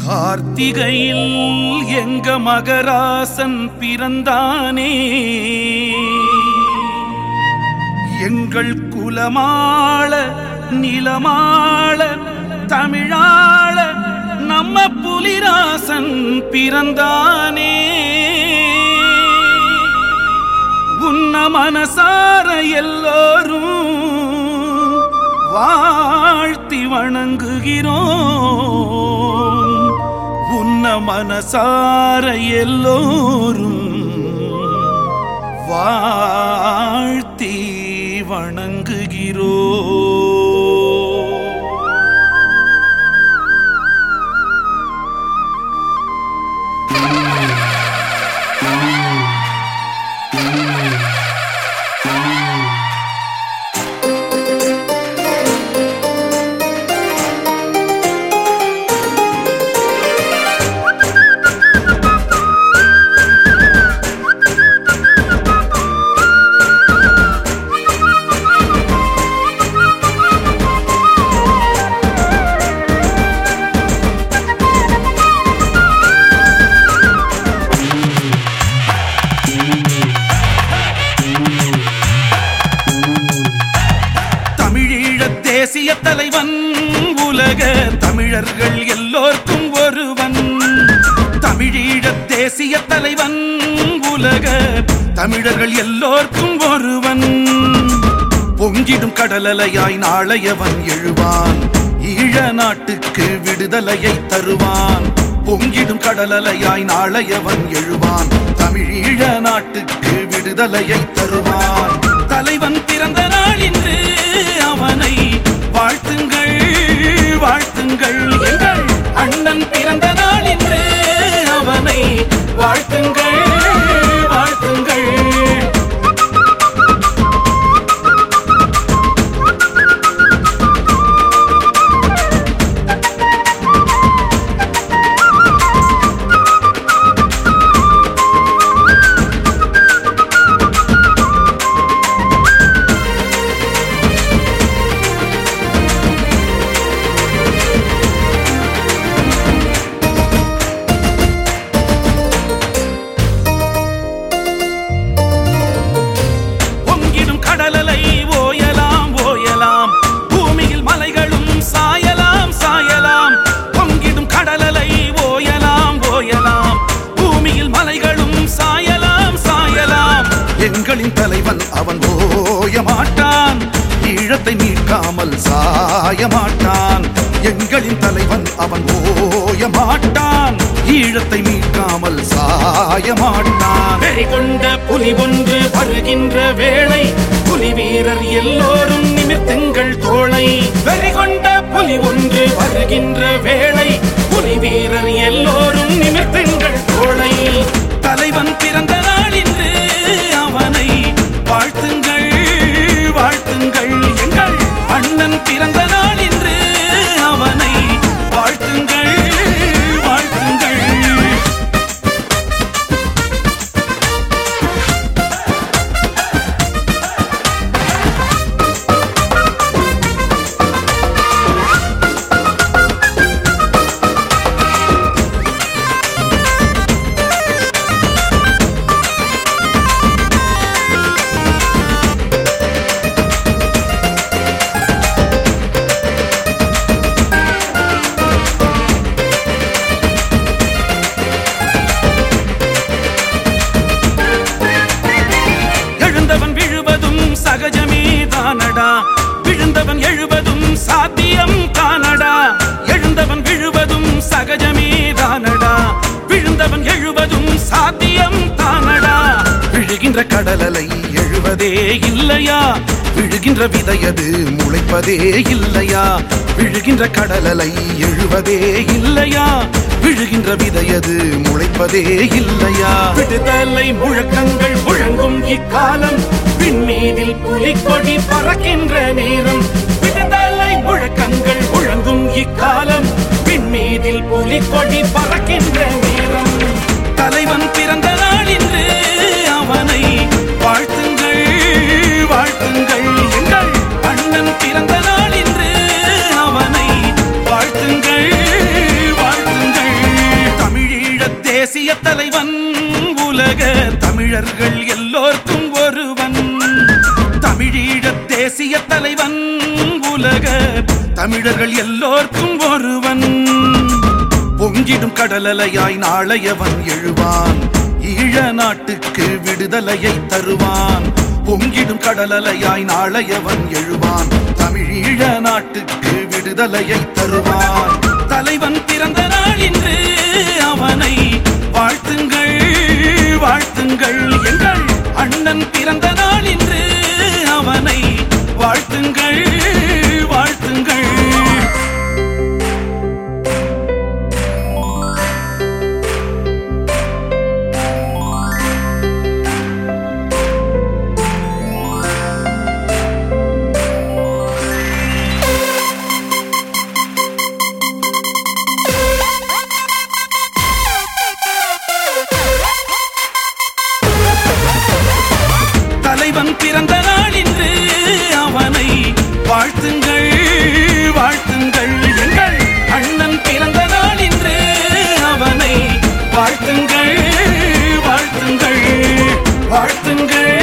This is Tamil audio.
கார்த்திகையில் எங்க மகராசன் பிறந்தானே எங்கள் குலமாள நிலமாள தமிழாள நம்ம புலிராசன் பிறந்தானே உன்ன மனசார எல்லோரும் வாழ்த்தி வணங்குகிறோம் உன்ன மனசார எல்லோரும் வாழ்த்தி வணங்குகிறோம் தமிழீழ தேசிய தலைவன் உலக தமிழர்கள் எல்லோர்க்கும் ஒருவன் தமிழீழ தேசிய தலைவன் உலக தமிழர்கள் எல்லோர்க்கும் ஒருவன் பொங்கிடும் கடலலையாய் நாளையவன் எழுவான் ஈழ நாட்டுக்கு விடுதலையை தருவான் பொங்கிடும் கடலலையாய் நாளையவன் எழுவான் தமிழீழ நாட்டுக்கு விடுதலையை தருவான் தலைவன் பிறந்த நாள் இன்று அவனை வாழ்த்துங்கள் வாழ்த்துங்கள் எங்கள் அண்ணன் பிறந்த நாள் இன்று அவனை வாழ்த்துங்கள் வாழ்த்துங்கள் பொங்கிடும் கடலலை ஓயலாம் ஓயலாம் பூமியில் மலைகளும் சாயலாம் சாயலாம் பொங்கிடும் கடலலை ஓயலாம் ஓயலாம் பூமியில் மலைகளும் சாயலாம் சாயலாம் எங்களின் தலைவன் அவன் ஓய மாட்டான் ஈழத்தை மீட்காமல் சாய மாட்டான் எங்களின் தலைவன் அவன் ஓய மாட்டான் ஈழத்தை மீட்காமல் சாய மாட்டான் வெறி கொண்ட புலி ஒன்று வருகின்ற வேளை புலி வீரர் எல்லோரும் நிமிர்த்துங்கள் தோளை வெறி கொண்ட புலி ஒன்று வருகின்ற வேளை புலி வீரர் எல்லோரும் நிமிர்த்துங்கள் தோளை தலைவன் பிறந்த நாள் இன்று அவனை வாழ்த்துங்கள் வாழ்த்துங்கள் எங்கள் அண்ணன் பிறந்த நாள் இன்று அவனை வாழ்த்துங்கள் வாழ்த்துங்கள் எழுந்தவன் விழுவதும் சகஜமே தானடா விழுந்தவன் எழுவதும் சாத்தியம் தானடா எழுந்தவன் விழுவதும் சகஜமே தானடா விழுந்தவன் எழுவதும் சாத்தியம் தானடா விழுகின்ற கடலலை எழுவதே இல்லையா விழுகின்ற விதையது முளைப்பதே இல்லையா விழுகின்ற கடலலை எழுவதே இல்லையா விழுகின்ற விதையது முளைப்பதே இல்லையா விடுதலை முழக்கங்கள் முழங்கும் இக்காலம் விண்மீதில் புலிக்கொடி பறக்கின்ற நேரம் விடுதலை முழக்கங்கள் முழங்கும் இக்காலம் விண்மீதில் புலிக்கொடி பறக்கின்ற நேரம் தலைவன் பிறந்த நாள் இன்று அவனை வாழ்த்துங்கள் வாழ்த்துங்கள் எங்கள் அண்ணன் பிறந்த நாள் இன்று அவனை வாழ்த்துங்கள் வாழ்த்துங்கள் தேசிய தலைவன் உலக தமிழர்கள் எல்லோர்க்கும் ஒருவன் தமிழீழ தேசிய தலைவன் உலக தமிழர்கள் எல்லோர்க்கும் ஒருவன் பொங்கிடும் கடலலையாய் நாளையவன் எழுவான் ஈழ நாட்டுக்கு விடுதலையை தருவான் பொங்கிடும் கடலலையாய் நாளையவன் எழுவான் தமிழீழ நாட்டுக்கு விடுதலையை தருவான் தலைவன் பிறந்த நாள் இன்று அவனை வாழ்த்துங்கள் வாழ்த்துங்கள் எங்கள் அண்ணன் பிறந்த நாள் இன்று அவனை வாழ்த்துங்கள் வாழ்த்துங்கள் தலைவன் பிறந்த நாள் இன்று அவனை வாழ்த்துங்கள் வாழ்த்துங்கள் எங்கள் அண்ணன் பிறந்த நாள் இன்று அவனை வாழ்த்துங்கள் வாழ்த்துங்கள் வாழ்த்துங்கள்